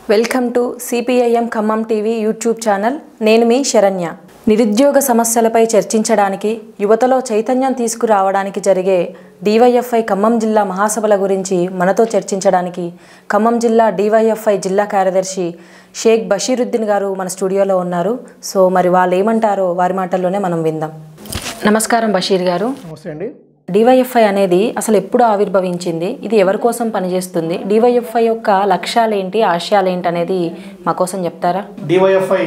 welcome to CPIM Khammam TV YouTube channel నేను మీ శరణ్య నిరుద్యోగ సమస్యలపై చర్చించడానికి యువతలో చైతన్యం తీసుకురావడానికి జరిగే డివైఎఫ్ఐ ఖమ్మం జిల్లా మహాసభల గురించి మనతో చర్చించడానికి ఖమ్మం జిల్లా డివైఎఫ్ఐ జిల్లా కార్యదర్శి షేక్ బషీరుద్దీన్ గారు మన స్టూడియోలో ఉన్నారు సో మరి వాళ్ళు ఏమంటారో వారి మాటల్లోనే మనం విందాం నమస్కారం బషీర్ గారు నమస్తే అండి డివైఎఫ్ఐ అనేది అసలు ఎప్పుడు ఆవిర్భవించింది ఇది ఎవరి కోసం పనిచేస్తుంది డివైఎఫ్ఐ యొక్క లక్ష్యాలేంటి ఆశయాలేంటి అనేది మా కోసం చెప్తారా డివైఎఫ్ఐ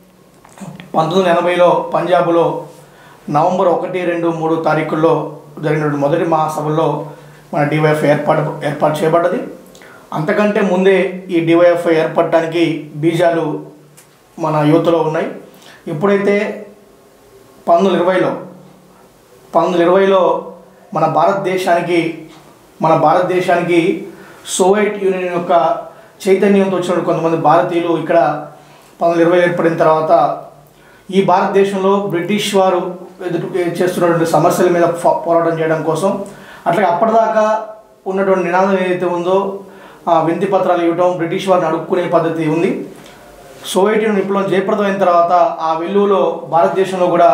పంతొమ్మిది వందల ఎనభైలో పంజాబ్లో నవంబర్ ఒకటి రెండు మూడు తారీఖుల్లో జరిగిన మొదటి మహాసభల్లో మన డివైఎఫ్ఐ ఏర్పాటు ఏర్పాటు చేయబడ్డది అంతకంటే ముందే ఈ డివైఎఫ్ఐ ఏర్పడటానికి బీజాలు మన యూత్లో ఉన్నాయి ఎప్పుడైతే పంతొమ్మిది ఇరవైలో పంతొమ్మిది ఇరవైలో మన భారతదేశానికి మన భారతదేశానికి సోవియట్ యూనియన్ యొక్క చైతన్యంతో వచ్చిన కొంతమంది భారతీయులు ఇక్కడ పంతొమ్మిది ఇరవై ఏర్పడిన తర్వాత ఈ భారతదేశంలో బ్రిటిష్ వారు ఎదుటి చేస్తున్నటువంటి సమస్యల మీద ఫో- పోరాటం చేయడం కోసం అట్లాగే అప్పటిదాకా ఉన్నటువంటి నినాదం ఏదైతే ఉందో ఆ వింతి పత్రాలు ఇవ్వడం బ్రిటిష్ వారిని అడుక్కునే పద్ధతి ఉంది సోవియట్ యూనియన్ విప్లవం జయప్రదమైన తర్వాత ఆ వెల్లువలో భారతదేశంలో కూడా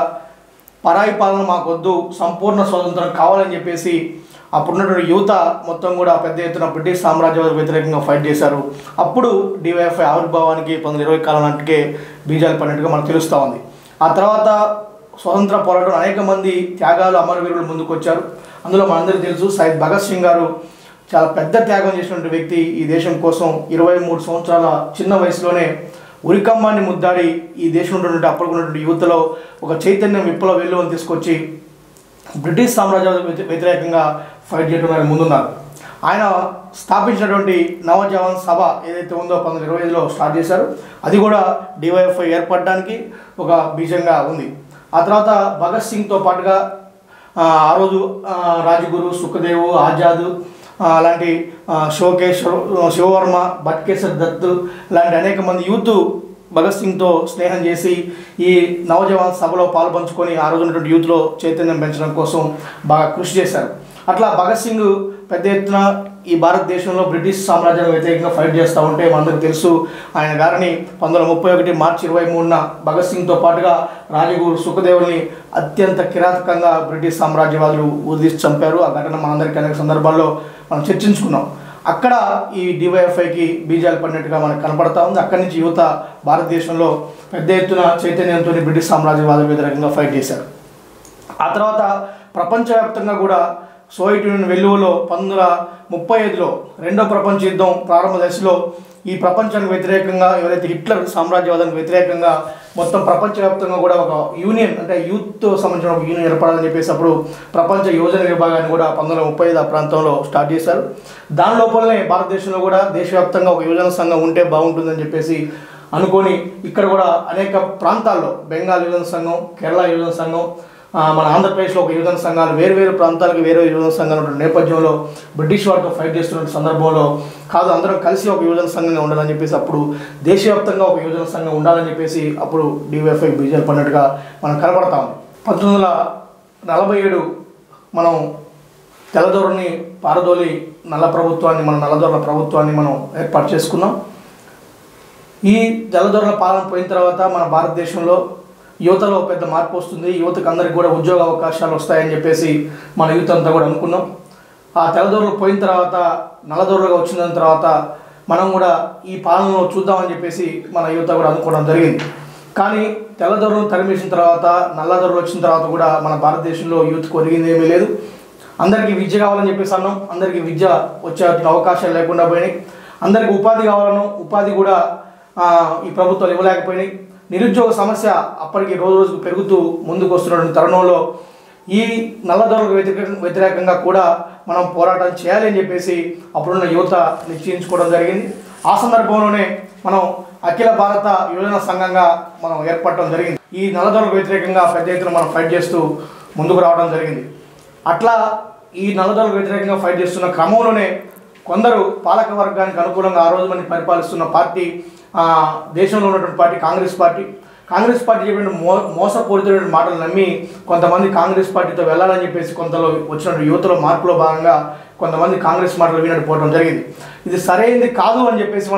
పరాయి పాలన మాకొద్దు సంపూర్ణ స్వతంత్రం కావాలని చెప్పేసి అప్పుడున్నటువంటి యువత మొత్తం కూడా పెద్ద ఎత్తున బ్రిటిష్ సామ్రాజ్యవాద వ్యతిరేకంగా ఫైట్ చేశారు అప్పుడు డివైఎఫ్ఐ ఆవిర్భావానికి పంతొమ్మిది ఇరవై కాలం నాటికే బీజాలు పడినట్టుగా మనకు తెలుస్తూ ఉంది ఆ తర్వాత స్వతంత్ర పోరాటం అనేక మంది త్యాగాలు అమరవీరులు ముందుకు వచ్చారు అందులో మనందరికీ తెలుసు సైద్ భగత్ సింగ్ గారు చాలా పెద్ద త్యాగం చేసినటువంటి వ్యక్తి ఈ దేశం కోసం ఇరవై మూడు సంవత్సరాల చిన్న వయసులోనే ఉరికమ్మాన్ని ముద్దాడి ఈ దేశంలో ఉన్నటువంటి అప్పటికున్నటువంటి యువతలో ఒక చైతన్యం విప్లవ వెల్లువని తీసుకొచ్చి బ్రిటిష్ సామ్రాజ్య వ్యతి- వ్యతిరేకంగా ఫైట్ చేయడం ఆయన ముందున్నారు ఆయన స్థాపించినటువంటి నవజవాన్ సభ ఏదైతే ఉందో పంతొమ్మిది ఇరవై ఐదులో స్టార్ట్ చేశారు అది కూడా డివైఎఫ్ఐ ఏర్పడడానికి ఒక బీజంగా ఉంది ఆ తర్వాత భగత్ సింగ్తో పాటుగా ఆ ఆ రోజు ఆ, రాజగురు సుఖదేవ్ ఆజాద్ ఆ, అలాంటి ఆ, శివకేశ్వర్ శివవర్మ భట్కేశ్వర్ దత్ లాంటి అనేక మంది యూత్ భగత్ సింగ్తో స్నేహం చేసి ఈ నవజవాన్ సభలో పాల్పంచుకొని ఆ రోజు ఉన్నటువంటి యూత్లో చైతన్యం పెంచడం కోసం బాగా కృషి చేశారు అట్లా భగత్ సింగ్ పెద్ద ఎత్తున ఈ భారతదేశంలో బ్రిటిష్ సామ్రాజ్యానికి వ్యతిరేకంగా ఫైట్ చేస్తూ ఉంటే మనందరికీ తెలుసు ఆయన గారిని పంతొమ్మిది వందల ముప్పై ఒకటి మార్చి ఇరవై మూడున భగత్ సింగ్తో పాటుగా రాజగురు సుఖదేవుల్ని అత్యంత కిరాతకంగా బ్రిటిష్ సామ్రాజ్యవాదులు ఉరిదీసి చంపారు ఆ ఘటన మనందరికీ అనేక సందర్భాల్లో మనం చర్చించుకున్నాం అక్కడ ఈ డివైఎఫ్ఐకి బీజాలు పడినట్టుగా మనకు కనపడతా ఉంది అక్కడి నుంచి యువత భారతదేశంలో పెద్ద ఎత్తున చైతన్యంతో బ్రిటిష్ సామ్రాజ్యవాద వ్యతిరేకంగా ఫైట్ చేశారు ఆ తర్వాత ప్రపంచవ్యాప్తంగా కూడా సోవియట్ యూనియన్ వెల్లువలో పంతొమ్మిది వందల ముప్పై ఐదులో రెండో ప్రపంచ యుద్ధం ప్రారంభ దశలో ఈ ప్రపంచానికి వ్యతిరేకంగా ఎవరైతే హిట్లర్ సామ్రాజ్యవాదానికి వ్యతిరేకంగా మొత్తం ప్రపంచవ్యాప్తంగా కూడా ఒక యూనియన్ అంటే యూత్ సంబంధించిన ఒక యూనియన్ ఏర్పడాలని చెప్పేసి అప్పుడు ప్రపంచ యోజన విభాగాన్ని కూడా పంతొమ్మిది వందల ముప్పై ఐదు ఆ ప్రాంతంలో స్టార్ట్ చేశారు దాని లోపలనే భారతదేశంలో కూడా దేశవ్యాప్తంగా ఒక యువజన సంఘం ఉంటే బాగుంటుందని చెప్పేసి అనుకొని ఇక్కడ కూడా అనేక ప్రాంతాల్లో బెంగాల్ యువజన సంఘం కేరళ యువజన సంఘం ఆ, మన ఆంధ్రప్రదేశ్లో ఒక యువజన సంఘాలు వేరు వేరు ప్రాంతాలకు వేరే యువజన సంఘాలు ఉన్న నేపథ్యంలో బ్రిటిష్ వారితో ఫైట్ చేస్తున్న సందర్భంలో కాదు అందరం కలిసి ఒక యువజన సంఘంగా ఉండాలని చెప్పేసి అప్పుడు దేశవ్యాప్తంగా ఒక యువజన సంఘం ఉండాలని చెప్పేసి అప్పుడు డివైఎఫ్ఐ బీజేపీ పడినట్టుగా మనం కనపడతాం పంతొమ్మిది వందల నలభై ఏడు మనం తెల్లదొరని పారదోలి నల్ల ప్రభుత్వాన్ని మన నల్లదొరల ప్రభుత్వాన్ని మనం ఏర్పాటు చేసుకున్నాం ఈ తెల్లదొరల పాలన పోయిన తర్వాత మన భారతదేశంలో యువతలో పెద్ద మార్పు వస్తుంది యువతకు అందరికి కూడా ఉద్యోగ అవకాశాలు వస్తాయని చెప్పేసి మన యూత్ అంతా కూడా అనుకున్నాం ఆ తెల్లదొరలు పోయిన తర్వాత నల్లదొరలుగా వచ్చిన తర్వాత మనం కూడా ఈ పాలనలో చూద్దామని చెప్పేసి మన యువత కూడా అనుకోవడం జరిగింది కానీ తెల్లదొరలను తరిమేసిన తర్వాత నల్లదొరలు వచ్చిన తర్వాత కూడా మన భారతదేశంలో యూత్ కొరిగింది ఏమీ లేదు అందరికీ విద్య కావాలని చెప్పేసి అన్నాం అందరికీ విద్య వచ్చే అవకాశాలు లేకుండా పోయినాయి అందరికీ ఉపాధి కావాలను ఉపాధి కూడా ఆ, ఈ ప్రభుత్వాలు ఇవ్వలేకపోయినాయి నిరుద్యోగ సమస్య అప్పటికి రోజు రోజుకు పెరుగుతూ ముందుకు వస్తున్న తరుణంలో ఈ నల్లదొరలకు వ్యతిరేక వ్యతిరేకంగా కూడా మనం పోరాటం చేయాలి అని చెప్పేసి అప్పుడున్న యువత నిశ్చయించుకోవడం జరిగింది ఆ సందర్భంలోనే మనం అఖిల భారత యువజన సంఘంగా మనం ఏర్పడటం జరిగింది ఈ నల్లదొరలకు వ్యతిరేకంగా పెద్ద ఎత్తున మనం ఫైట్ చేస్తూ ముందుకు రావడం జరిగింది అట్లా ఈ నల్లదొరలకు వ్యతిరేకంగా ఫైట్ చేస్తున్న క్రమంలోనే కొందరు పాలక వర్గానికి అనుకూలంగా ఆ రోజు మంది పరిపాలిస్తున్న పార్టీ ఆ, దేశంలో ఉన్నటువంటి party Congress party Congress party చెప్పిన మో మోసపూరితమైన మాటలు నమ్మి కొంతమంది కాంగ్రెస్ పార్టీతో వెళ్ళాలని చెప్పేసి కొంతలో వచ్చిన యువతలో మార్పులో భాగంగా కొంతమంది కాంగ్రెస్ మాటలు వినట్టు పోవడం జరిగింది ఇది సరైనది కాదు అని చెప్పేసి మనం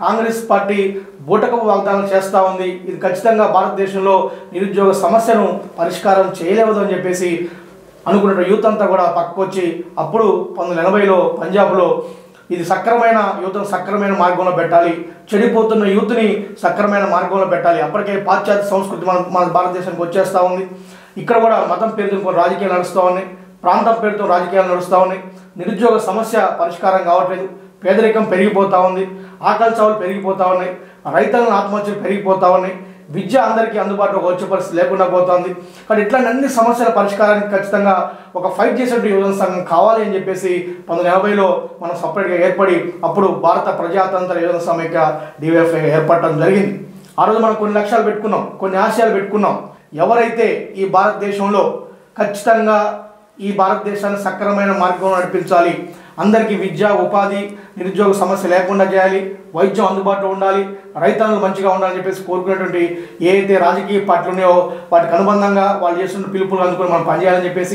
కాంగ్రెస్ పార్టీ బూటకపు వాగ్దానం చేస్తూ ఉంది ఇది ఖచ్చితంగా భారతదేశంలో నిరుద్యోగ సమస్యను పరిష్కారం చేయలేవదు అని చెప్పేసి అనుకున్న యూత్ అంతా కూడా పక్కకు వచ్చి అప్పుడు పంతొమ్మిది వందల ఎనభైలో పంజాబ్లో ఇది సక్రమైన యూత్ను సక్రమైన మార్గంలో పెట్టాలి చెడిపోతున్న యూత్ని సక్రమైన మార్గంలో పెట్టాలి అప్పటికే పాశ్చాత్య సంస్కృతి మన మన భారతదేశానికి వచ్చేస్తూ ఉంది ఇక్కడ కూడా మతం పేరుతో కొన్ని రాజకీయాలు నడుస్తూ ఉన్నాయి ప్రాంతం పేరుతో రాజకీయాలు నడుస్తూ ఉన్నాయి నిరుద్యోగ సమస్య పరిష్కారం కావట్లేదు పేదరికం పెరిగిపోతూ ఉంది ఆకలి చావులు పెరిగిపోతూ ఉన్నాయి రైతుల ఆత్మహత్యలు పెరిగిపోతూ ఉన్నాయి విద్య అందరికీ అందుబాటులోకి వచ్చే పరిస్థితి లేకుండా పోతుంది కానీ ఇట్లాంటి అన్ని సమస్యల పరిష్కారానికి ఖచ్చితంగా ఒక ఫైట్ చేసేటువంటి యువజన సంఘం కావాలి అని చెప్పేసి పంతొమ్మిది ఎనభైలో మనం సపరేట్గా ఏర్పడి అప్పుడు భారత ప్రజాతంత్ర యువజన సమైక్య డివైఎఫ్ఐ ఏర్పడటం జరిగింది ఆ రోజు మనం కొన్ని లక్ష్యాలు పెట్టుకున్నాం కొన్ని ఆశయాలు పెట్టుకున్నాం ఎవరైతే ఈ భారతదేశంలో ఖచ్చితంగా ఈ భారతదేశాన్ని సక్రమైన మార్గంలో నడిపించాలి అందరికీ విద్య ఉపాధి నిరుద్యోగ సమస్య లేకుండా చేయాలి వైద్యం అందుబాటులో ఉండాలి రైతన్నులు మంచిగా ఉండాలని చెప్పేసి కోరుకునేటువంటి ఏ అయితే రాజకీయ పార్టీలు ఉన్నాయో వాటికి అనుబంధంగా వాళ్ళు చేస్తున్న పిలుపులు అందుకొని మనం పనిచేయాలని చెప్పేసి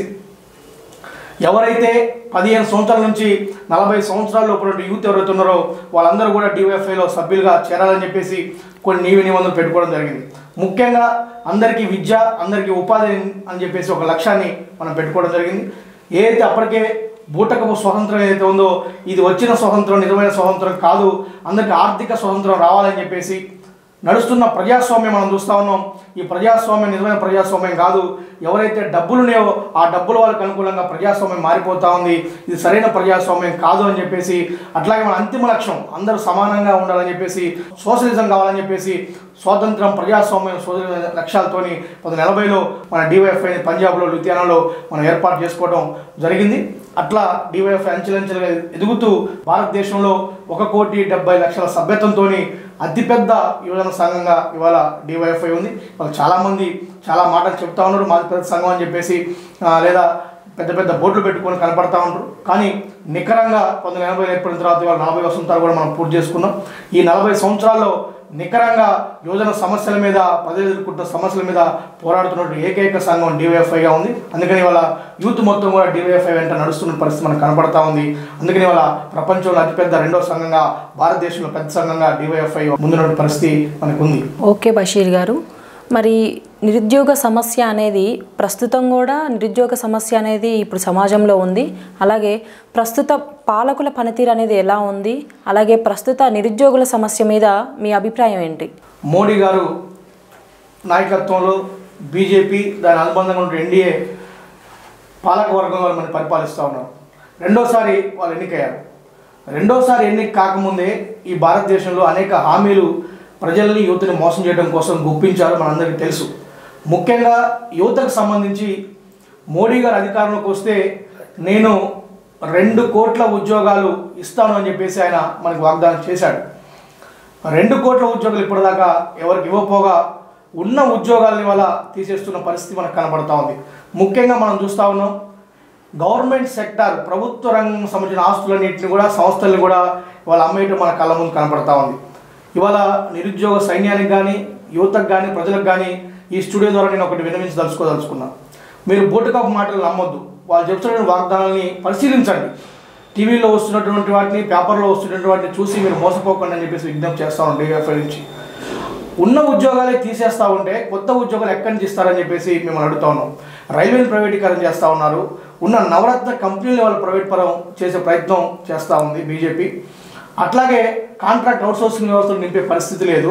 ఎవరైతే పదిహేను సంవత్సరాల నుంచి నలభై సంవత్సరాల లోపల యూత్ ఎవరైతే ఉన్నారో వాళ్ళందరూ కూడా డివైఎఫ్ఐలో సభ్యులుగా చేరాలని చెప్పేసి కొన్ని నీవి నిబంధనలు పెట్టుకోవడం జరిగింది ముఖ్యంగా అందరికీ విద్య అందరికీ ఉపాధి అని చెప్పేసి ఒక లక్ష్యాన్ని మనం పెట్టుకోవడం జరిగింది ఏదైతే అప్పటికే బూటకపు స్వతంత్రం ఏదైతే ఉందో ఇది వచ్చిన స్వతంత్రం నిజమైన స్వతంత్రం కాదు అందరికీ ఆర్థిక స్వతంత్రం రావాలని చెప్పేసి నడుస్తున్న ప్రజాస్వామ్యం మనం చూస్తా ఉన్నాం ఈ ప్రజాస్వామ్యం నిజమైన ప్రజాస్వామ్యం కాదు ఎవరైతే డబ్బులు ఉన్నాయో ఆ డబ్బుల వాళ్ళకి అనుకూలంగా ప్రజాస్వామ్యం మారిపోతా ఉంది ఇది సరైన ప్రజాస్వామ్యం కాదు అని చెప్పేసి అట్లాగే మన అంతిమ లక్ష్యం అందరూ సమానంగా ఉండాలని చెప్పేసి సోషలిజం కావాలని చెప్పేసి స్వాతంత్రం ప్రజాస్వామ్యం సోదరి లక్ష్యాలతోని పంతొమ్మిది ఎనభైలో మన డివైఎఫ్ఐ పంజాబ్లో లుధియానాలో మనం ఏర్పాటు చేసుకోవడం జరిగింది అట్లా డివైఎఫ్ఐ అంచెలంచెలుగా ఎదుగుతూ భారతదేశంలో ఒక కోటి డెబ్బై లక్షల సభ్యత్వంతో అతిపెద్ద యువజన సంఘంగా ఇవాళ డివైఎఫ్ఐ ఉంది వాళ్ళు చాలామంది చాలా మాటలు చెప్తా ఉన్నారు మాది పెద్ద సంఘం అని చెప్పేసి ఆ, లేదా పెద్ద పెద్ద బోర్డులు పెట్టుకొని కనపడతా ఉంటారు కానీ నికరంగా పంతొమ్మిది ఎనభై ఏర్పడిన తర్వాత ఇవాళ నలభై వసంతాలు కూడా మనం పూర్తి చేసుకున్నాం ఈ నలభై సంవత్సరాల్లో నికరంగా యువజన సమస్యల మీద ప్రజలు ఎదుర్కొంటున్న సమస్యల మీద పోరాడుతున్నటువంటి ఏకైక సంఘం డివైఎఫ్ఐగా ఉంది అందుకని వాళ్ళ యూత్ మొత్తం కూడా డివైఎఫ్ఐ వెంట నడుస్తున్న పరిస్థితి మనకు కనపడతా ఉంది అందుకని వాళ్ళ ప్రపంచంలో అతిపెద్ద రెండో సంఘంగా భారతదేశంలో పెద్ద సంఘంగా డివైఎఫ్ఐ ముందున్నటువంటి పరిస్థితి మనకు ఉంది ఓకే బషీర్ గారు మరి నిరుద్యోగ సమస్య అనేది ప్రస్తుతం కూడా నిరుద్యోగ సమస్య అనేది ఇప్పుడు సమాజంలో ఉంది అలాగే ప్రస్తుత పాలకుల పనితీరు అనేది ఎలా ఉంది అలాగే ప్రస్తుత నిరుద్యోగుల సమస్య మీద మీ అభిప్రాయం ఏంటి మోడీ గారు నాయకత్వంలో బీజేపీ దాని అనుబంధంగా ఉన్న ఎన్డీఏ పాలక వర్గం వాళ్ళు మనం పరిపాలిస్తూ ఉన్నారు రెండోసారి వాళ్ళు ఎన్నికయ్యారు రెండోసారి ఎన్నిక కాకముందే ఈ భారతదేశంలో అనేక హామీలు ప్రజల్ని యువతని మోసం చేయడం కోసం గుప్పించారు మనందరికీ తెలుసు ముఖ్యంగా యువతకు సంబంధించి మోడీ గారు అధికారంలోకి వస్తే నేను రెండు కోట్ల ఉద్యోగాలు ఇస్తాను అని చెప్పేసి ఆయన మనకు వాగ్దానం చేశాడు రెండు కోట్ల ఉద్యోగాలు ఇప్పటిదాకా ఎవరికి ఇవ్వకపోగా ఉన్న ఉద్యోగాలని వల్ల తీసేస్తున్న పరిస్థితి మనకు కనబడతా ఉంది ముఖ్యంగా మనం చూస్తూ ఉన్నాం గవర్నమెంట్ సెక్టార్ ప్రభుత్వ రంగం సంబంధించిన ఆస్తులన్నింటిని కూడా సంస్థల్ని కూడా ఇవాళ అమ్మేయటం మన కళ్ళ ముందు కనపడతా ఉంది ఇవాళ నిరుద్యోగ సైన్యానికి కానీ యువతకు కానీ ప్రజలకు కానీ ఈ స్టూడియో ద్వారా నేను ఒకటి వినమించదలుచుకోదలుచుకున్నా మీరు బూటకపు మాటలు నమ్మొద్దు వాళ్ళు చెప్తున్న వాగ్దానాలని పరిశీలించండి టీవీలో వస్తున్నటువంటి వాటిని పేపర్లో వస్తున్నటువంటి వాటిని చూసి మీరు మోసపోకండి అని చెప్పేసి విజ్ఞప్తి చేస్తాను డిఎఫ్ఐ నుంచి ఉన్న ఉద్యోగాలే తీసేస్తా ఉంటే కొత్త ఉద్యోగాలు ఎక్కడి నుంచి ఇస్తారని చెప్పేసి మిమ్మల్ని అడుగుతా ఉన్నాం రైల్వేని ప్రైవేటీకరణ చేస్తూ ఉన్నారు ఉన్న నవరత్న కంపెనీలు వాళ్ళు ప్రైవేట్ పరం చేసే ప్రయత్నం చేస్తూ ఉంది బీజేపీ అట్లాగే కాంట్రాక్ట్ అవుట్సోర్సింగ్ వ్యవస్థను నింపే పరిస్థితి లేదు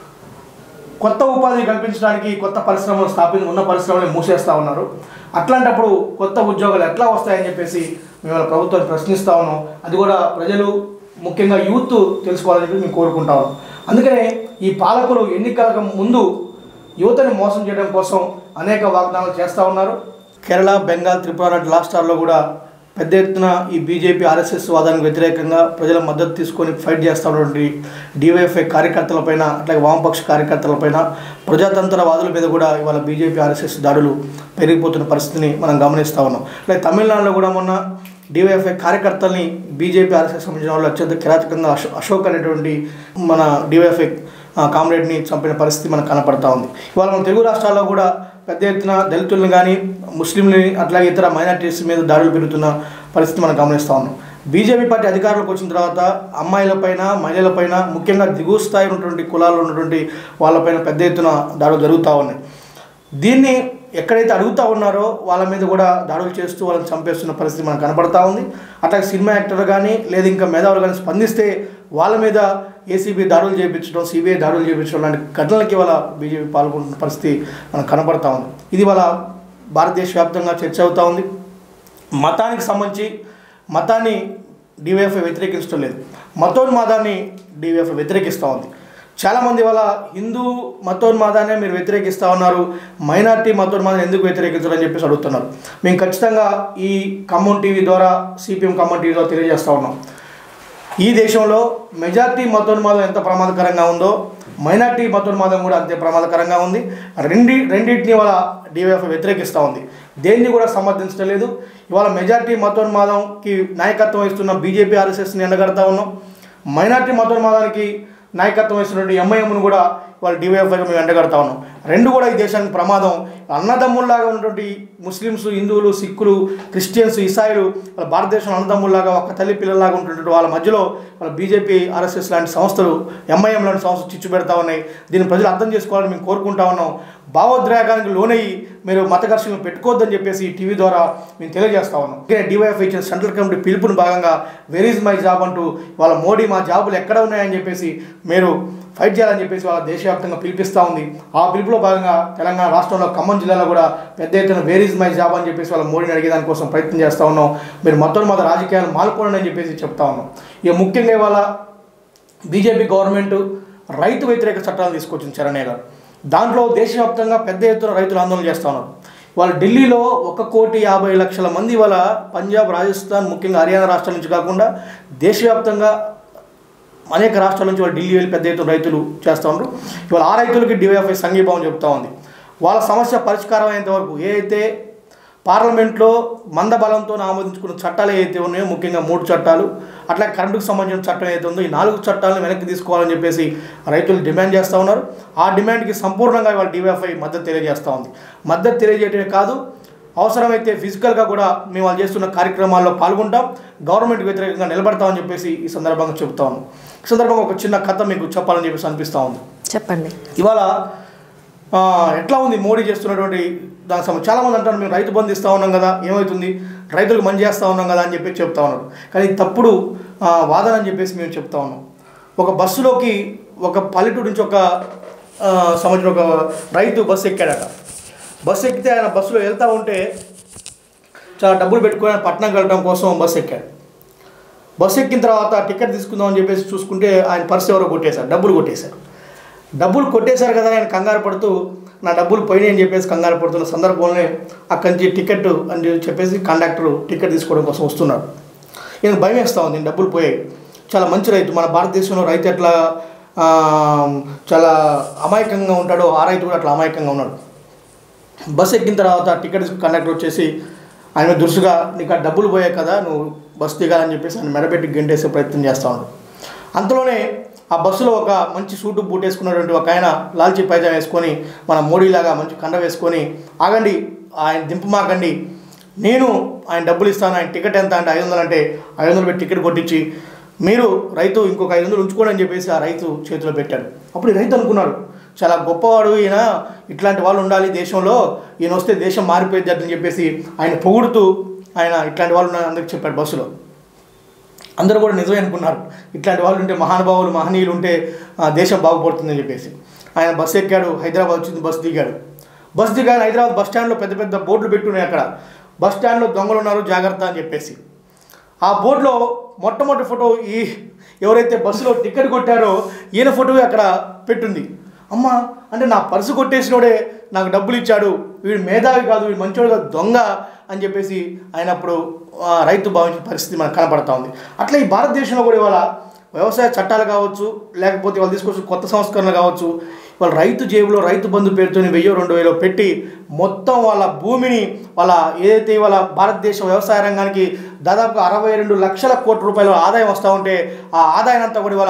కొత్త ఉపాధి కల్పించడానికి కొత్త పరిశ్రమలు స్థాపించి ఉన్న పరిశ్రమలు మూసేస్తూ ఉన్నారు అట్లాంటప్పుడు కొత్త ఉద్యోగాలు ఎట్లా వస్తాయని చెప్పేసి మేము వాళ్ళ ప్రభుత్వాన్ని ప్రశ్నిస్తూ ఉన్నాం అది కూడా ప్రజలు ముఖ్యంగా యూత్ తెలుసుకోవాలని చెప్పి మేము కోరుకుంటా ఉన్నాం అందుకనే ఈ పాలకులు ఎన్నికలకు ముందు యువతని మోసం చేయడం కోసం అనేక వాగ్దానాలు చేస్తూ ఉన్నారు కేరళ బెంగాల్ త్రిపుర లాంటి రాష్ట్రాల్లో కూడా పెద్ద ఎత్తున ఈ బీజేపీ ఆర్ఎస్ఎస్ వాదానికి వ్యతిరేకంగా ప్రజల మద్దతు తీసుకొని ఫైట్ చేస్తూ ఉన్నటువంటి డివైఎఫ్ఐ కార్యకర్తలపైన అట్లాగే వామపక్ష కార్యకర్తలపైన ప్రజాతంత్రవాదుల మీద కూడా ఇవాళ బీజేపీ ఆర్ఎస్ఎస్ దాడులు పెరిగిపోతున్న పరిస్థితిని మనం గమనిస్తూ ఉన్నాం అట్లాగే తమిళనాడులో కూడా మొన్న డివైఎఫ్ఐ కార్యకర్తల్ని బీజేపీ ఆర్ఎస్ఎస్ సంబంధించిన వాళ్ళు అత్యంత కిరాచకంగా అశో అశోక్ అనేటువంటి మన డివైఎఫ్ఐ కామ్రేడ్ని చంపిన పరిస్థితి మనకు కనపడతా ఉంది ఇవాళ మన తెలుగు రాష్ట్రాల్లో కూడా పెద్ద ఎత్తున దళితులను కానీ ముస్లింలని అట్లాగే ఇతర మైనార్టీస్ మీద దాడులు పెరుగుతున్న పరిస్థితి మనం గమనిస్తూ ఉన్నాం బీజేపీ పార్టీ అధికారంలోకి వచ్చిన తర్వాత అమ్మాయిలపైన మహిళలపైన ముఖ్యంగా దిగువ స్థాయి ఉన్నటువంటి కులాల్లో ఉన్నటువంటి వాళ్ళపైన పెద్ద ఎత్తున దాడులు జరుగుతూ ఉన్నాయి దీన్ని ఎక్కడైతే అడుగుతూ ఉన్నారో వాళ్ళ మీద కూడా దాడులు చేస్తూ వాళ్ళని చంపేస్తున్న పరిస్థితి మనకు కనపడతా ఉంది అట్లాగే సినిమా యాక్టర్ కానీ లేదా ఇంకా మేధావులు కానీ స్పందిస్తే వాళ్ళ మీద ఏసీబీ దాడులు చేయించడం సిబిఐ దాడులు చేయించడం లాంటి ఘటనలకి వాళ్ళ బీజేపీ పాల్గొంటున్న పరిస్థితి మనకు కనపడతా ఉంది ఇది వాళ్ళ భారతదేశ వ్యాప్తంగా చర్చ అవుతూ ఉంది మతానికి సంబంధించి మతాన్ని డివైఎఫ్ఐ వ్యతిరేకించడం లేదు మతోన్మాదాన్ని డివైఎఫ్ఐ వ్యతిరేకిస్తూ ఉంది చాలామంది వాళ్ళ హిందూ మతోన్మాదాన్ని మీరు వ్యతిరేకిస్తూ ఉన్నారు మైనార్టీ మతోన్మాదాన్ని ఎందుకు వ్యతిరేకించాలని చెప్పేసి అడుగుతున్నారు మేము ఖచ్చితంగా ఈ ఖమ్మం టీవీ ద్వారా సిపిఎం ఖమ్మం టీవీ ద్వారా తెలియజేస్తూ ఉన్నాం ఈ దేశంలో మెజార్టీ మతోన్మాదం ఎంత ప్రమాదకరంగా ఉందో మైనార్టీ మతోన్మాదం కూడా అంతే ప్రమాదకరంగా ఉంది రెండి రెండింటిని వాళ్ళ డివైఎఫ్ వ్యతిరేకిస్తూ ఉంది దేన్ని కూడా సమర్థించడం లేదు ఇవాళ మెజార్టీ మతోన్మాదంకి నాయకత్వం వహిస్తున్న బీజేపీ ఆర్ఎస్ఎస్ని ఎండగడతా ఉన్నాం మైనార్టీ మతోన్మాదానికి నాయకత్వం వహిస్తున్నటువంటి ఎంఐఎంను కూడా వాళ్ళు డివైఎఫ్ఐగా మేము ఎండగడతా ఉన్నాం రెండు కూడా ఈ దేశానికి ప్రమాదం అన్నదమ్ముల్లాగా ఉన్నటువంటి ముస్లిమ్స్ హిందువులు సిక్కులు క్రిస్టియన్స్ ఇసాయిలు వాళ్ళ భారతదేశంలో అన్నదమ్ముల్లాగా ఒక తల్లి పిల్లల్లాగా ఉంటున్నటువంటి వాళ్ళ మధ్యలో వాళ్ళ బీజేపీ ఆర్ఎస్ఎస్ లాంటి సంస్థలు ఎంఐఎం లాంటి సంస్థలు చిచ్చు పెడతా ఉన్నాయి దీన్ని ప్రజలు అర్థం చేసుకోవాలని మేము కోరుకుంటా ఉన్నాం భావోద్రేకానికి లోనయ్యి మీరు మత ఘర్షణలు పెట్టుకోవద్దని చెప్పేసి టీవీ ద్వారా మేము తెలియజేస్తా ఉన్నాం ఓకే డివైఎఫ్ ఇచ్చిన సెంట్రల్ కమిటీ పిలుపుని భాగంగా వెర్ ఈజ్ మై జాబ్ అంటూ వాళ్ళ మోడీ మా జాబులు ఎక్కడ ఉన్నాయని చెప్పేసి మీరు ఫైట్ చేయాలని చెప్పేసి వాళ్ళ దేశవ్యాప్తంగా పిలిపిస్తూ ఉంది ఆ పిలుపులో భాగంగా తెలంగాణ రాష్ట్రంలో ఖమ్మం జిల్లాలో కూడా పెద్ద ఎత్తున వేర్ ఈజ్ మై జాబ్ అని చెప్పేసి వాళ్ళ మోడీని అడిగే దానికోసం ప్రయత్నం చేస్తూ ఉన్నాం మీరు మొత్తం మొదటి రాజకీయాలు మాల్పోండి అని చెప్పేసి చెప్తా ఉన్నాం ఇక ముఖ్యంగా ఇవాళ బీజేపీ గవర్నమెంట్ రైతు వ్యతిరేక చట్టాలు తీసుకొచ్చింది చరణ్య గారు దాంట్లో దేశవ్యాప్తంగా పెద్ద ఎత్తున రైతులు ఆందోళన చేస్తూ ఉన్నారు వాళ్ళు ఢిల్లీలో ఒక కోటి యాభై లక్షల మంది వాళ్ళ పంజాబ్ రాజస్థాన్ ముఖ్యంగా హర్యానా రాష్ట్రాల నుంచి కాకుండా దేశవ్యాప్తంగా అనేక రాష్ట్రాల నుంచి వాళ్ళు ఢిల్లీ వెళ్ళి పెద్ద ఎత్తున రైతులు చేస్తూ ఉన్నారు ఇవాళ ఆ రైతులకి డివైఎఫ్ఐ సంఘీభావం చెప్తా ఉంది వాళ్ళ సమస్య పరిష్కారం అయ్యేంత వరకు ఏ అయితే పార్లమెంట్లో మందబలంతో ఆమోదించుకున్న చట్టాలు ఏవైతే ఉన్నాయో ముఖ్యంగా మూడు చట్టాలు అట్లా కరెంటుకు సంబంధించిన చట్టం ఏదైతే ఉందో ఈ నాలుగు చట్టాలను వెనక్కి తీసుకోవాలని చెప్పేసి రైతులు డిమాండ్ చేస్తూ ఉన్నారు ఆ డిమాండ్కి సంపూర్ణంగా ఇవాళ డివైఎఫ్ఐ మద్దతు తెలియజేస్తూ ఉంది మద్దతు తెలియజేయడమే కాదు అవసరమైతే ఫిజికల్గా కూడా మేము వాళ్ళు చేస్తున్న కార్యక్రమాల్లో పాల్గొంటాం గవర్నమెంట్ వ్యతిరేకంగా నిలబడతామని చెప్పేసి ఈ సందర్భంగా చెప్తా ఉన్నాం ఈ సందర్భంగా ఒక చిన్న కథ మీకు చెప్పాలని చెప్పేసి అనిపిస్తూ ఉంది చెప్పండి ఇవాళ ఆ, ఎట్లా ఉంది మోడీ చేస్తున్నటువంటి దానికి సంబంధించి చాలామంది అంటారు మేము రైతు బంధు ఇస్తూ ఉన్నాం కదా ఏమవుతుంది రైతులకు మంచి చేస్తూ ఉన్నాం కదా అని చెప్పి చెప్తా ఉన్నారు కానీ ఇది తప్పుడు ఆ, వాదన అని చెప్పేసి మేము చెప్తా ఉన్నాం ఒక బస్సులోకి ఒక పల్లెటూరు నుంచి ఒక ఆ, సంవత్సరం ఒక రైతు బస్సు ఎక్కాడట బస్సు ఎక్కితే ఆయన బస్సులో వెళ్తూ ఉంటే చాలా డబ్బులు పెట్టుకొని ఆయన పట్నం వెళ్ళడం కోసం బస్సు ఎక్కాడు బస్సు ఎక్కిన తర్వాత టికెట్ తీసుకుందాం అని చెప్పేసి చూసుకుంటే ఆయన పర్స్ ఎవరో కొట్టేశారు డబ్బులు కొట్టేశారు డబ్బులు కొట్టేశారు కదా ఆయన కంగారు పడుతూ నా డబ్బులు పోయినాయి అని చెప్పేసి కంగారు పడుతున్న సందర్భంలోనే అక్కడి నుంచి టికెట్ అని చెప్పేసి కండక్టర్ టికెట్ తీసుకోవడం కోసం వస్తున్నారు ఈయన భయం వేస్తూ ఉంది "ఈయన డబ్బులు పోయాయి చాలా మంచి రైతు మన భారతదేశంలో రైతు ఎట్లా ఆ, చాలా అమాయకంగా ఉంటాడో ఆ రైతు కూడా అట్లా అమాయకంగా ఉన్నాడు బస్ ఎక్కిన తర్వాత టికెట్ కండక్టర్ వచ్చేసి ఆయన మీద దురుసుగా నీకు ఆ డబ్బులు పోయాయి కదా నువ్వు బస్ దిగాలని చెప్పేసి ఆయన మెడబెట్టి గెంటేసే ప్రయత్నం చేస్తూ ఉన్నాడు అంతలోనే ఆ బస్సులో ఒక మంచి సూటు బూట్ వేసుకున్నటువంటి ఒక ఆయన లాల్చీ పైజామా వేసుకొని మన మోడీలాగా మంచి కండ వేసుకొని ఆగండి ఆయన దింపమాకండి నేను ఆయన డబ్బులు ఇస్తాను ఆయన టికెట్ ఎంత అంటే ఐదు వందలు అంటే ఐదు వందలు పెట్టి టికెట్ కొట్టించి మీరు రైతు ఇంకొక ఐదు వందలు ఉంచుకోండి అని చెప్పేసి ఆ రైతు చేతిలో పెట్టాడు అప్పుడు ఈ రైతు అనుకున్నాడు చాలా గొప్పవాడు ఈయన ఇట్లాంటి వాళ్ళు ఉండాలి దేశంలో ఈయన వస్తే దేశం మారిపోయింది అని చెప్పేసి ఆయన పొగుడుతూ ఆయన ఇట్లాంటి వాళ్ళు ఉన్నారని అందరికి చెప్పాడు బస్సులో అందరూ కూడా నిజమే అనుకున్నారు ఇట్లాంటి వాళ్ళు ఉంటే మహానుభావులు మహనీయులు ఉంటే ఆ, దేశం బాగుపడుతుందని చెప్పేసి ఆయన బస్సు ఎక్కాడు హైదరాబాద్ వచ్చింది బస్సు దిగాడు బస్సు దిగాడు హైదరాబాద్ బస్ స్టాండ్లో పెద్ద పెద్ద బోర్డులు పెట్టున్నాయి అక్కడ బస్ స్టాండ్లో దొంగలు ఉన్నారు జాగ్రత్త అని చెప్పేసి ఆ బోర్డులో మొట్టమొదటి ఫోటో ఈ ఎవరైతే బస్సులో టికెట్ కొట్టారో ఈయన ఫోటో అక్కడ పెట్టుంది అమ్మ అంటే నా పర్సు కొట్టేసినోడే నాకు డబ్బులు ఇచ్చాడు వీడు మేధావి కాదు వీడు మంచోడు కాదు దొంగ అని చెప్పేసి ఆయన అప్పుడు ఆ, రైతు భావించిన పరిస్థితి మనకు కనపడతా ఉంది అట్లా ఈ భారతదేశంలో కూడా ఇవాళ వ్యవసాయ చట్టాలు కావచ్చు లేకపోతే వాళ్ళు తీసుకొచ్చిన కొత్త సంస్కరణలు కావచ్చు వాళ్ళ రైతు జేబులో రైతు బంధు పేరుతో వెయ్యో రెండు వేలో పెట్టి మొత్తం వాళ్ళ భూమిని వాళ్ళ ఏదైతే వాళ్ళ భారతదేశ వ్యవసాయ రంగానికి దాదాపు అరవై రెండు లక్షల కోట్ల రూపాయల ఆదాయం వస్తూ ఉంటే ఆ ఆదాయం అంతా కూడా వాళ్ళ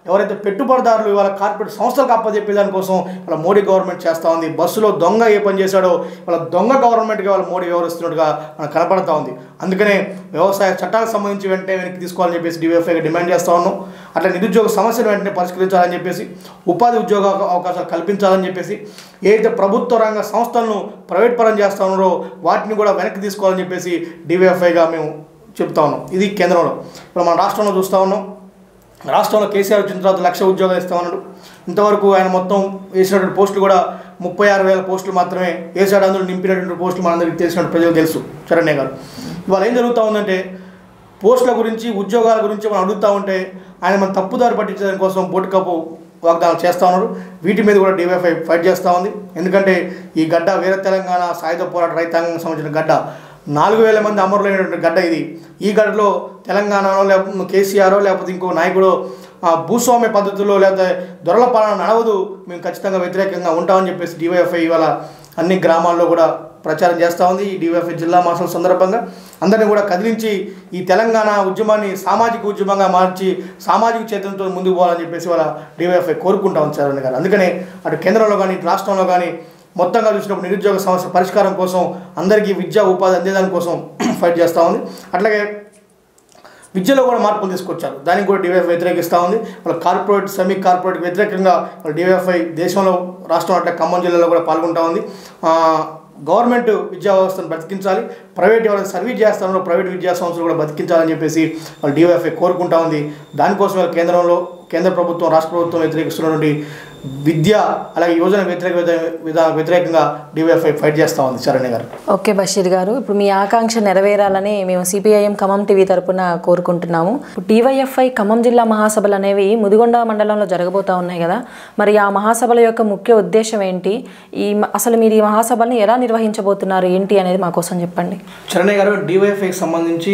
ఎవరైతే పెట్టుబడిదారులు ఇవాళ కార్పొరేట్ సంస్థలకు అప్పచెప్పే దానికోసం వాళ్ళ మోడీ గవర్నమెంట్ చేస్తూ ఉంది బస్సులో దొంగ ఏ పని చేశాడో వాళ్ళ దొంగ గవర్నమెంట్గా వాళ్ళ మోడీ వ్యవహరిస్తున్నట్టుగా మనకు కనపడతా ఉంది అందుకనే వ్యవసాయ చట్టాలకు సంబంధించి వెంటనే వెనక్కి తీసుకోవాలని చెప్పేసి డివైఎఫ్ఐగా డిమాండ్ చేస్తూ ఉన్నాం అట్లా నిరుద్యోగ సమస్యను వెంటనే పరిష్కరించాలని చెప్పేసి ఉపాధి ఉద్యోగ అవకాశాలు కల్పించాలని చెప్పేసి ఏదైతే ప్రభుత్వ రంగ సంస్థలను ప్రైవేట్ పరం చేస్తూ ఉన్నారో వాటిని కూడా వెనక్కి తీసుకోవాలని చెప్పేసి డివైఎఫ్ఐగా మేము చెప్తా ఉన్నాం ఇది కేంద్రంలో ఇప్పుడు మన రాష్ట్రంలో చూస్తూ ఉన్నాం రాష్ట్రంలో కేసీఆర్ వచ్చిన తర్వాత లక్ష ఉద్యోగాలు ఇస్తామన్నాడు ఇంతవరకు ఆయన మొత్తం వేసినటువంటి పోస్టులు కూడా ముప్పై ఆరు వేల పోస్టులు మాత్రమే వేసాడు అందులో నింపినటువంటి పోస్టులు మనందరికీ తెలిసినట్టు ప్రజలకు తెలుసు చరణ్య గారు ఇవాళ ఏం జరుగుతూ ఉందంటే పోస్టుల గురించి ఉద్యోగాల గురించి మనం అడుగుతూ ఉంటే ఆయన మన తప్పుదారి పట్టించడం కోసం బోటుకప్పు వాగ్దానం చేస్తూ ఉన్నారు వీటి మీద కూడా డివైఎఫ్ఐ ఫైట్ చేస్తూ ఉంది ఎందుకంటే ఈ గడ్డ వీర తెలంగాణ సాయుధ పోరాట రైతాంగం సంబంధించిన గడ్డ నాలుగు వేల మంది అమరులైనటువంటి గడ్డ ఇది ఈ గడ్డలో తెలంగాణలో లేకపోతే కేసీఆర్ లేకపోతే ఇంకో నాయకుడు ఆ, భూస్వామ్య పద్ధతిలో లేకపోతే దొరల పాలన నడవదు మేము ఖచ్చితంగా వ్యతిరేకంగా ఉంటామని చెప్పేసి డివైఎఫ్ఐ ఇవాళ అన్ని గ్రామాల్లో కూడా ప్రచారం చేస్తూ ఉంది ఈ డివైఎఫ్ఐ జిల్లా మాసం సందర్భంగా అందరినీ కూడా కదిలించి ఈ తెలంగాణ ఉద్యమాన్ని సామాజిక ఉద్యమంగా మార్చి సామాజిక చైతన్యంతో ముందుకు పోవాలని చెప్పేసి వాళ్ళ డివైఎఫ్ఐ కోరుకుంటా ఉంది చరణ్ గారు అందుకనే అటు కేంద్రంలో కానీ ఇటు రాష్ట్రంలో కానీ మొత్తంగా చూసినప్పుడు నిరుద్యోగ సమస్య పరిష్కారం కోసం అందరికీ విద్యా ఉపాధి అందేదాని కోసం ఫైట్ చేస్తూ ఉంది అట్లాగే విద్యలో కూడా మార్పులు తీసుకొచ్చారు దానికి కూడా డివైఎఫ్ వ్యతిరేకిస్తూ ఉంది వాళ్ళ కార్పొరేట్ సెమీ కార్పొరేట్ వ్యతిరేకంగా వాళ్ళ డివైఎఫ్ఐ దేశంలో రాష్ట్రం అట్లా ఖమ్మం జిల్లాలో కూడా పాల్గొంటా ఉంది ఆ, గవర్నమెంట్ విద్యా వ్యవస్థను బతికించాలి ప్రైవేట్ ఎవరైతే సర్వీస్ చేస్తారో ప్రైవేట్ విద్యా సంస్థలు కూడా బతికించాలని చెప్పేసి వాళ్ళు డివైఎఫ్ఐ కోరుకుంటా ఉంది దానికోసం వాళ్ళ కేంద్రంలో కేంద్ర ప్రభుత్వం రాష్ట్ర ప్రభుత్వం వ్యతిరేకిస్తున్నటువంటి విద్య అలాగే యోజన వ్యతిరేక విధా వ్యతిరేకంగా డివైఎఫ్ఐ ఫైట్ చేస్తూ ఉంది చరణ్య గారు ఓకే బషీర్ గారు ఇప్పుడు మీ ఆకాంక్ష నెరవేరాలని మేము సిపిఐఎం ఖమ్మం టీవీ తరపున కోరుకుంటున్నాము ఇప్పుడు డివైఎఫ్ఐ ఖమ్మం జిల్లా మహాసభలు అనేవి ముదిగొండ మండలంలో జరగబోతా ఉన్నాయి కదా మరి ఆ మహాసభల యొక్క ముఖ్య ఉద్దేశం ఏంటి ఈ మ- అసలు మీరు ఈ మహాసభల్ని ఎలా నిర్వహించబోతున్నారు ఏంటి అనేది మా కోసం చెప్పండి చరణ్య గారు డివైఎఫ్ఐకి సంబంధించి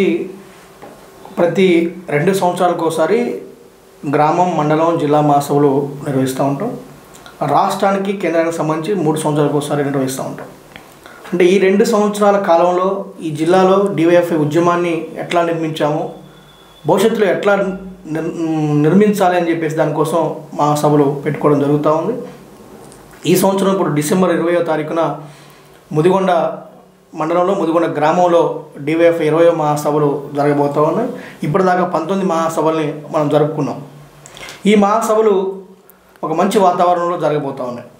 ప్రతి రెండు సంవత్సరాలకు ఒకసారి గ్రామం మండలం జిల్లా మహాసభలు నిర్వహిస్తూ ఉంటాం రాష్ట్రానికి కేంద్రానికి సంబంధించి మూడు సంవత్సరాలకు ఒకసారి నిర్వహిస్తూ ఉంటాం అంటే ఈ రెండు సంవత్సరాల కాలంలో ఈ జిల్లాలో డివైఎఫ్ఐ ఉద్యమాన్ని ఎట్లా నిర్మించాము భవిష్యత్తులో ఎట్లా నిర్ నిర్మించాలి అని చెప్పేసి దానికోసం మా సభలు పెట్టుకోవడం జరుగుతూ ఉంది ఈ సంవత్సరం ఇప్పుడు డిసెంబర్ ఇరవయో తారీఖున ముదిగొండ మండలంలో ముదిగొండ గ్రామంలో డివైఎఫ్ ఇరవై మహాసభలు జరగబోతూ ఉన్నాయి ఇప్పటిదాకా పంతొమ్మిది మహాసభల్ని మనం జరుపుకున్నాం ఈ మహాసభలు ఒక మంచి వాతావరణంలో జరగబోతూ ఉన్నాయి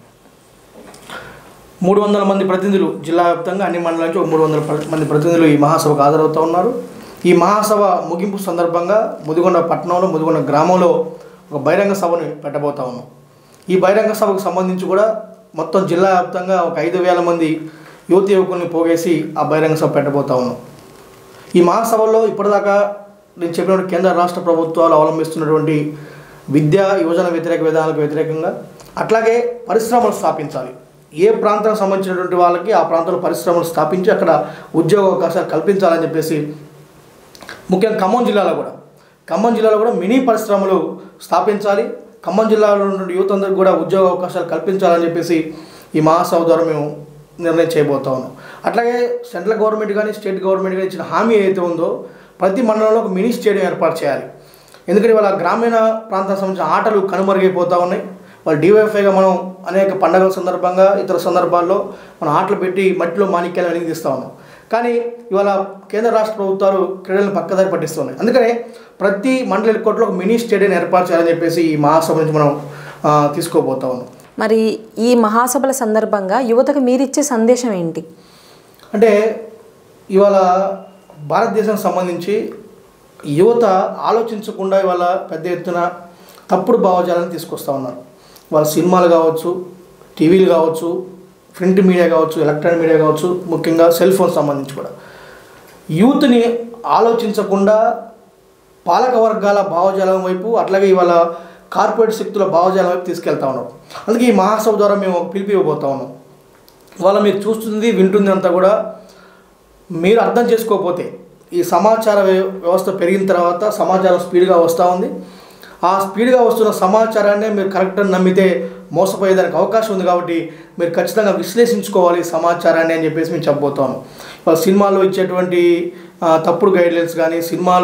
మూడు వందల మంది ప్రతినిధులు జిల్లా వ్యాప్తంగా అన్ని మండలాల నుంచి ఒక మూడు వందల ప్ర- మంది ప్రతినిధులు ఈ మహాసభకు హాజరవుతూ ఉన్నారు ఈ మహాసభ ముగింపు సందర్భంగా ముదిగొండ పట్టణంలో ముదిగొండ గ్రామంలో ఒక బహిరంగ సభను పెట్టబోతా ఉన్నాం ఈ బహిరంగ సభకు సంబంధించి కూడా మొత్తం జిల్లా వ్యాప్తంగా ఒక ఐదు వేల మంది యువతి యువకుల్ని పోగేసి ఆ బహిరంగ సభ పెట్టబోతా ఉన్నాం ఈ మహాసభలో ఇప్పటిదాకా నేను చెప్పినట్టు కేంద్ర రాష్ట్ర ప్రభుత్వాలు అవలంబిస్తున్నటువంటి విద్యా యువజన వ్యతిరేక విధానాలకు వ్యతిరేకంగా అట్లాగే పరిశ్రమలు స్థాపించాలి ఏ ప్రాంతానికి సంబంధించినటువంటి వాళ్ళకి ఆ ప్రాంతంలో పరిశ్రమలు స్థాపించి అక్కడ ఉద్యోగ అవకాశాలు కల్పించాలని చెప్పేసి ముఖ్యంగా ఖమ్మం జిల్లాలో కూడా ఖమ్మం జిల్లాలో కూడా మినీ పరిశ్రమలు స్థాపించాలి ఖమ్మం జిల్లాలో ఉన్న యువత అందరికీ కూడా ఉద్యోగ అవకాశాలు కల్పించాలని చెప్పేసి ఈ మహాసభ ద్వారా మేము నిర్ణయం చేయబోతా ఉన్నాం అట్లాగే సెంట్రల్ గవర్నమెంట్ కానీ స్టేట్ గవర్నమెంట్ కానీ ఇచ్చిన హామీ ఏదైతే ఉందో ప్రతి మండలంలో ఒక మినీ స్టేడియం ఏర్పాటు చేయాలి ఎందుకంటే వాళ్ళ గ్రామీణ ప్రాంతానికి సంబంధించిన ఆటలు కనుమరుగైపోతూ ఉన్నాయి వాళ్ళు డివైఎఫ్ఐగా మనం అనేక పండగల సందర్భంగా ఇతర సందర్భాల్లో మనం ఆటలు పెట్టి మట్టిలో మాణిక్యాలు వెలికి తీస్తూ ఉన్నాం కానీ ఇవాళ కేంద్ర రాష్ట్ర ప్రభుత్వాలు క్రీడలను పక్కదారి పట్టిస్తున్నాయి అందుకనే ప్రతి మండల హెడ్కోట్లో ఒక మినీ స్టేడియం ఏర్పాటు చేయాలని చెప్పేసి ఈ మహాసభ నుంచి మనం ఆ, తీసుకోబోతా ఉన్నాం మరి ఈ మహాసభల సందర్భంగా యువతకు మీరిచ్చే సందేశం ఏంటి అంటే ఇవాళ భారతదేశానికి సంబంధించి యువత ఆలోచించకుండా ఇవాళ పెద్ద ఎత్తున తప్పుడు భావజాలను తీసుకొస్తూ ఉన్నారు వాళ్ళ సినిమాలు కావచ్చు టీవీలు కావచ్చు ప్రింట్ మీడియా కావచ్చు ఎలక్ట్రానిక్ మీడియా కావచ్చు ముఖ్యంగా సెల్ ఫోన్ సంబంధించి కూడా యూత్ని ఆలోచించకుండా పాలక వర్గాల భావజాలం వైపు అట్లాగే ఇవాళ కార్పొరేట్ శక్తుల భావజాలం వైపు తీసుకెళ్తా ఉన్నాం అందుకే ఈ మహాసభ ద్వారా మేము ఒక పిలిపి ఇవ్వబోతా ఉన్నాం వాళ్ళ మీరు చూస్తుంది వింటుంది అంతా కూడా మీరు అర్థం చేసుకోకపోతే ఈ సమాచార వ్య- వ్యవస్థ పెరిగిన తర్వాత సమాచారం స్పీడ్గా వస్తూ ఉంది ఆ స్పీడ్గా వస్తున్న సమాచారాన్ని మీరు కరెక్ట్ అని నమ్మితే మోసపోయేదానికి అవకాశం ఉంది కాబట్టి మీరు ఖచ్చితంగా విశ్లేషించుకోవాలి ఈ సమాచారాన్ని అని చెప్పేసి మేము చెప్పబోతాను వాళ్ళ సినిమాల్లో ఇచ్చేటువంటి ఆ, తప్పుడు గైడ్లైన్స్ కానీ సినిమాలు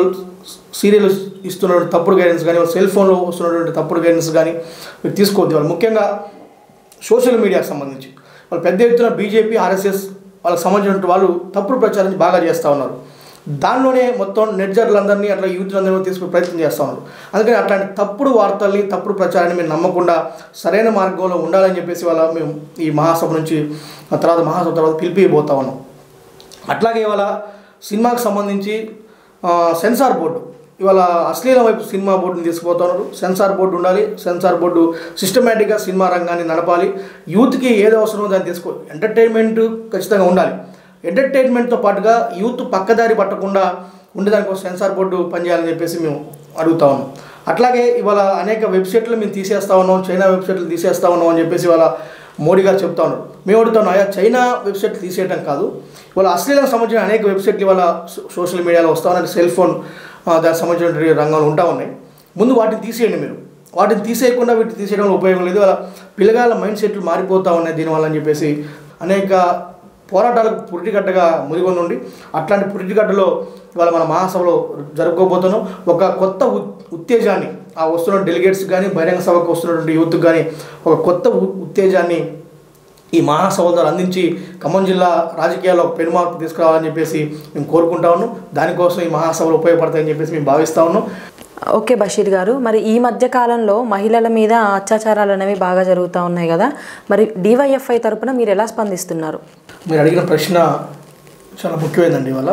సీరియల్ ఇస్తున్నటువంటి తప్పుడు గైడెన్స్ కానీ వాళ్ళ సెల్ ఫోన్లో వస్తున్నటువంటి తప్పుడు గైడెన్స్ కానీ మీరు తీసుకోవద్దు వాళ్ళు ముఖ్యంగా సోషల్ మీడియాకి సంబంధించి వాళ్ళు పెద్ద ఎత్తున బీజేపీ ఆర్ఎస్ఎస్ వాళ్ళకి సంబంధించినటువంటి వాళ్ళు తప్పుడు ప్రచారాన్ని బాగా చేస్తూ ఉన్నారు దానిలోనే మొత్తం నెట్జర్లందరినీ అట్లా యూత్ అందరినీ తీసుకునే ప్రయత్నం చేస్తూ ఉన్నారు అందుకని అట్లాంటి తప్పుడు వార్తల్ని తప్పుడు ప్రచారాన్ని మీరు నమ్మకుండా సరైన మార్గంలో ఉండాలని చెప్పేసి వాళ్ళ మేము ఈ మహాసభ నుంచి ఆ తర్వాత మహాసభ తర్వాత పిలిపిపోతా ఉన్నాం అట్లాగే ఇవాళ సినిమాకి సంబంధించి ఆ, సెన్సార్ బోర్డు ఇవాళ అశ్లీల వైపు సినిమా బోర్డుని తీసుకుపోతున్నారు సెన్సార్ బోర్డు ఉండాలి సెన్సార్ బోర్డు సిస్టమేటిక్గా సినిమా రంగాన్ని నడపాలి యూత్కి ఏది అవసరమో దాన్ని తీసుకో ఎంటర్టైన్మెంట్ ఖచ్చితంగా ఉండాలి ఎంటర్టైన్మెంట్తో పాటుగా యూత్ పక్కదారి పట్టకుండా ఉండేదానికి ఒక సెన్సార్ బోర్డు పనిచేయాలని చెప్పేసి మేము అడుగుతా ఉన్నాం అట్లాగే ఇవాళ అనేక వెబ్సైట్లు మేము తీసేస్తా ఉన్నాం చైనా వెబ్సైట్లు తీసేస్తా ఉన్నాం అని చెప్పేసి ఇవాళ మోడీ గారు చెప్తా ఉన్నారు మేము అడుగుతాం అయ్యా చైనా వెబ్సైట్లు తీసేయడం కాదు ఇవాళ అశ్లీలకు సంబంధించిన అనేక వెబ్సైట్లు ఇవాళ సో- సోషల్ మీడియాలో వస్తూ ఉన్నాయి సెల్ ఫోన్ ఆ, దానికి సంబంధించిన రంగంలో ఉంటా ఉన్నాయి ముందు వాటిని తీసేయండి మీరు వాటిని తీసేయకుండా వీటిని తీసేయడం వల్ల ఉపయోగం లేదు వాళ్ళ పిల్లగాళ్ళ మైండ్ సెట్లు మారిపోతూ ఉన్నాయి దీనివల్ల అని చెప్పేసి అనేక పోరాటాలకు పురిటిగడ్డగా ముదిగొంది ఉండి అట్లాంటి పురిటిగడ్డలో ఇవాళ మన మహాసభలో జరుపుకోబోతున్నాం ఒక కొత్త ఉ- ఉత్తేజాన్ని ఆ వస్తున్న డెలిగేట్స్ కానీ బహిరంగ సభకు వస్తున్నటువంటి యూత్ కానీ ఒక కొత్త ఉ- ఉత్తేజాన్ని ఈ మహాసభ ద్వారా అందించి ఖమ్మం జిల్లా రాజకీయాల్లో ఒక పెనుమార్పు తీసుకురావాలని చెప్పేసి మేము కోరుకుంటా ఉన్నాం దానికోసం ఈ మహాసభలు ఉపయోగపడతాయని చెప్పేసి మేము భావిస్తా ఉన్నాం ఓకే బషీర్ గారు మరి ఈ మధ్య కాలంలో మహిళల మీద అత్యాచారాలు అనేవి బాగా జరుగుతూ ఉన్నాయి కదా మరి డివైఎఫ్ఐ తరపున మీరు ఎలా స్పందిస్తున్నారు మీరు అడిగిన ప్రశ్న చాలా ముఖ్యమైనదండి ఇవాళ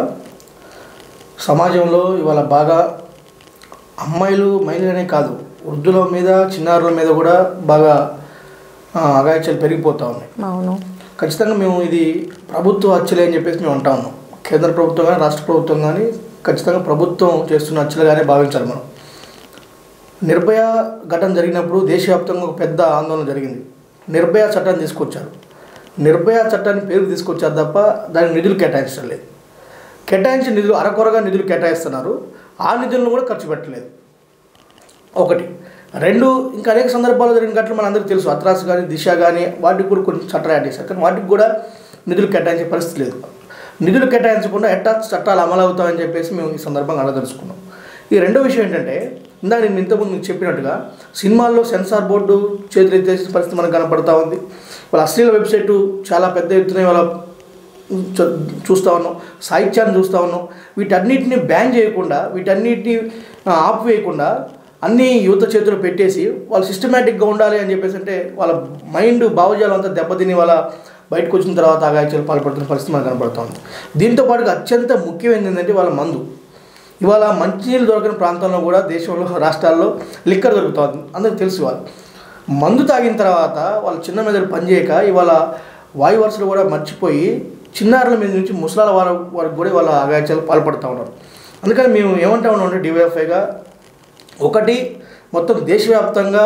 సమాజంలో ఇవాళ బాగా అమ్మాయిలు మహిళలనే కాదు వృద్ధుల మీద చిన్నారుల మీద కూడా బాగా ఆ, అఘాయిత్యాలు పెరిగిపోతూ ఉన్నాయి అవును ఖచ్చితంగా మేము ఇది ప్రభుత్వ హత్యలే అని చెప్పేసి మేము అంటా ఉన్నాం కేంద్ర ప్రభుత్వం కానీ రాష్ట్ర ప్రభుత్వం కానీ ఖచ్చితంగా ప్రభుత్వం చేస్తున్న హత్యలుగానే భావించాలి మనం నిర్భయ ఘటన జరిగినప్పుడు దేశవ్యాప్తంగా ఒక పెద్ద ఆందోళన జరిగింది నిర్భయ చట్టాన్ని తీసుకొచ్చారు నిర్భయ చట్టాన్ని పేరుకు తీసుకొచ్చారు తప్ప దానికి నిధులు కేటాయించడం లేదు కేటాయించిన నిధులు అరకొరగా నిధులు కేటాయిస్తున్నారు ఆ నిధులను కూడా ఖర్చు పెట్టలేదు ఒకటి రెండు ఇంకా అనేక సందర్భాల్లో జరిగిన ఘటనలు మన అందరికీ తెలుసు అత్రాస్ కానీ దిశ కానీ వాటికి కూడా కొన్ని చట్టాలు యాడ్ చేశారు కానీ వాటికి కూడా నిధులు కేటాయించే పరిస్థితి లేదు నిధులు కేటాయించకుండా ఎట్టా చట్టాలు అమలు అవుతాయని చెప్పేసి మేము ఈ సందర్భంగా అడగదలుచుకున్నాం ఈ రెండో విషయం ఏంటంటే ఇందాక నేను ఇంతకుముందు మీకు చెప్పినట్టుగా సినిమాల్లో సెన్సార్ బోర్డు చేతులు ఎత్తేసే పరిస్థితి మనకు కనపడతా ఉంది వాళ్ళ అశ్లీల వెబ్సైటు చాలా పెద్ద ఎత్తున వాళ్ళ చ- చూస్తూ ఉన్నాం సాహిత్యాన్ని చూస్తూ ఉన్నాం వీటన్నిటిని బ్యాన్ చేయకుండా వీటన్నిటిని ఆ, ఆపివేయకుండా అన్ని యువత చేతులు పెట్టేసి వాళ్ళు సిస్టమేటిక్గా ఉండాలి అని చెప్పేసి అంటే వాళ్ళ మైండ్ భావజాలం అంతా దెబ్బతిని వాళ్ళ బయటకు వచ్చిన తర్వాత ఆగాయచలు పాల్పడుతున్న పరిస్థితి మనకు కనపడుతూ ఉంది దీంతో పాటుగా అత్యంత ముఖ్యమైనది ఏంటంటే వాళ్ళ మందు ఇవాళ మంచినీళ్ళు దొరకని ప్రాంతంలో కూడా దేశంలో రాష్ట్రాల్లో లిక్కర్ దొరుకుతుంది అందరికి తెలుసు వాళ్ళు మందు తాగిన తర్వాత వాళ్ళ చిన్న మెదడు పనిచేయక ఇవాళ వాయు వరుసలు కూడా మర్చిపోయి చిన్నారుల మీద నుంచి ముసలాల వారి వారికి కూడా వాళ్ళ అగాచాలు పాల్పడుతూ ఉన్నారు అందుకని మేము ఏమంటా ఉన్నాం అంటే డివైఎఫ్ఐగా ఒకటి మొత్తం దేశవ్యాప్తంగా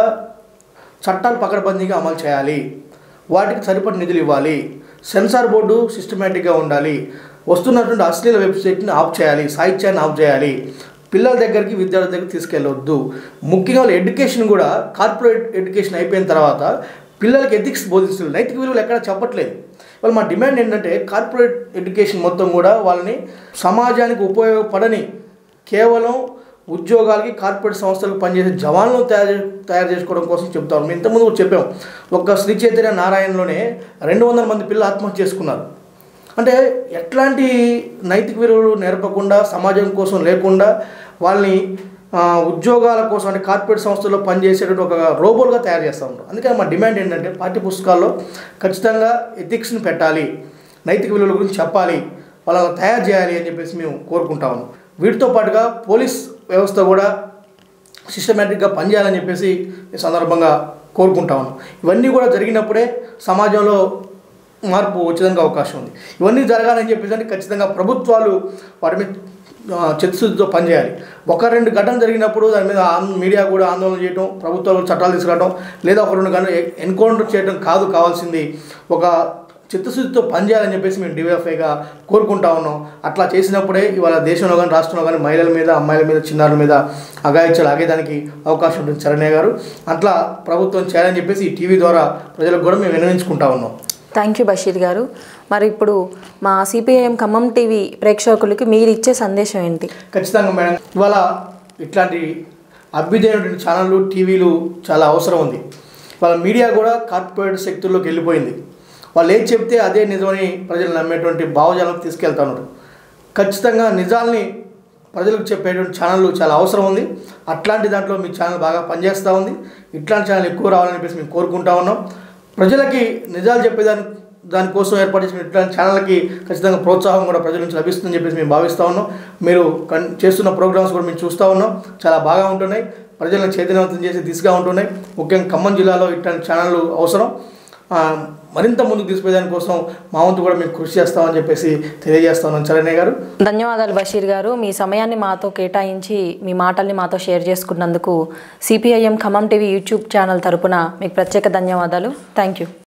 చట్టాలు పకడ్బందీగా అమలు చేయాలి వాటికి సరిపడి నిధులు ఇవ్వాలి సెన్సార్ బోర్డు సిస్టమేటిక్గా ఉండాలి వస్తున్నటువంటి అశ్లీల వెబ్సైట్ని ఆఫ్ చేయాలి సాహిత్యాన్ని ఆఫ్ చేయాలి పిల్లల దగ్గరికి విద్యార్థుల దగ్గరికి తీసుకెళ్ళవద్దు ముఖ్యంగా వాళ్ళ ఎడ్యుకేషన్ కూడా కార్పొరేట్ ఎడ్యుకేషన్ అయిపోయిన తర్వాత పిల్లలకి ఎథిక్స్ బోధిస్తున్నారు నైతిక విలువలు ఎక్కడ చెప్పట్లేదు వాళ్ళు మా డిమాండ్ ఏంటంటే కార్పొరేట్ ఎడ్యుకేషన్ మొత్తం కూడా వాళ్ళని సమాజానికి ఉపయోగపడని కేవలం ఉద్యోగాలకి కార్పొరేట్ సంస్థలకు పనిచేసే జవాన్లను తయారు చే- తయారు చేసుకోవడం కోసం చెప్తాం మేము ఇంతకుముందు కూడా చెప్పాం ఒక్క శ్రీ చైతన్య నారాయణలోనే రెండు వందల మంది పిల్లలు ఆత్మహత్య చేసుకున్నారు అంటే ఎట్లాంటి నైతిక విలువలు నేర్పకుండా సమాజం కోసం లేకుండా వాళ్ళని ఆ, ఉద్యోగాల కోసం అంటే కార్పొరేట్ సంస్థల్లో పనిచేసేటువంటి ఒక రోబోలుగా తయారు చేస్తూ ఉంటారు అందుకని మా డిమాండ్ ఏంటంటే పాఠ్య పుస్తకాల్లో ఖచ్చితంగా ఎథిక్స్ని పెట్టాలి నైతిక విలువల గురించి చెప్పాలి వాళ్ళని తయారు చేయాలి అని చెప్పేసి మేము కోరుకుంటా ఉన్నాం వీటితో పాటుగా పోలీస్ వ్యవస్థ కూడా సిస్టమేటిక్గా పనిచేయాలని చెప్పేసి ఈ సందర్భంగా కోరుకుంటా ఉన్నాం ఇవన్నీ కూడా జరిగినప్పుడే సమాజంలో మార్పు వచ్చేదానికి అవకాశం ఉంది ఇవన్నీ జరగాలని చెప్పేసి అంటే ఖచ్చితంగా ప్రభుత్వాలు వాటి మీద ఆ, చిత్తశుద్ధితో పనిచేయాలి ఒక రెండు ఘటనలు జరిగినప్పుడు దాని మీద ఆన్- మీడియా కూడా ఆందోళన చేయడం ప్రభుత్వాలు చట్టాలు తీసుకురావడం లేదా ఒక రెండు గంటలు ఎన్కౌంటర్ చేయడం కాదు కావాల్సింది ఒక చిత్తశుద్ధితో పనిచేయాలని చెప్పేసి మేము డివైఎఫ్ఐగా కోరుకుంటా ఉన్నాం అట్లా చేసినప్పుడే ఇవాళ దేశంలో కానీ రాష్ట్రంలో కానీ మహిళల మీద అమ్మాయిల మీద చిన్నారుల మీద అగాయిత్యాలు ఆగేదానికి అవకాశం ఉంటుంది చరణ్య గారు అట్లా ప్రభుత్వం చేయాలని చెప్పేసి ఈ టీవీ ద్వారా ప్రజలకు కూడా మేము విన్నవించుకుంటా ఉన్నాం థ్యాంక్ యూ బషీర్ గారు మరి ఇప్పుడు మా సిపిఐఎం ఖమ్మం టీవీ ప్రేక్షకులకి మీరు ఇచ్చే సందేశం ఏంటి ఖచ్చితంగా మేడం ఇవాళ ఇట్లాంటి అభ్యుదయమైనటువంటి ఛానళ్ళు టీవీలు చాలా అవసరం ఉంది వాళ్ళ మీడియా కూడా కార్పొరేట్ శక్తుల్లోకి వెళ్ళిపోయింది వాళ్ళు ఏం చెప్తే అదే నిజమని ప్రజలు నమ్మేటువంటి భావజాలం తీసుకెళ్తున్నారు ఖచ్చితంగా నిజాల్ని ప్రజలకు చెప్పేటువంటి ఛానళ్ళు చాలా అవసరం ఉంది అట్లాంటి దాంట్లో మీ ఛానల్ బాగా పనిచేస్తూ ఉంది ఇట్లాంటి ఛానల్ ఎక్కువ రావాలని చెప్పేసి మేము కోరుకుంటా ఉన్నాం ప్రజలకి నిజాలు చెప్పేదాని దానికోసం ఏర్పాటు చేసిన ఇట్లాంటి ఛానళ్ళకి ఖచ్చితంగా ప్రోత్సాహం కూడా ప్రజల నుంచి లభిస్తుందని చెప్పేసి మేము భావిస్తూ ఉన్నాం మీరు కన్ చేస్తున్న ప్రోగ్రామ్స్ కూడా మేము చూస్తూ ఉన్నాం చాలా బాగా ఉంటున్నాయి ప్రజలను చైతన్యవంతం చేసే దిశగా ఉంటున్నాయి ముఖ్యంగా ఖమ్మం జిల్లాలో ఇట్లాంటి ఛానళ్ళు అవసరం ఆ, మరింత ముందుకు తీసుకుపోయేదాని కోసం మా వంతు కూడా మేము కృషి చేస్తామని చెప్పేసి తెలియజేస్తా ఉన్నాం చరణ్య గారు ధన్యవాదాలు బషీర్ గారు మీ సమయాన్ని మాతో కేటాయించి మీ మాటల్ని మాతో షేర్ చేసుకున్నందుకు CPIM Khammam TV YouTube channel తరపున మీకు ప్రత్యేక ధన్యవాదాలు థ్యాంక్ యూ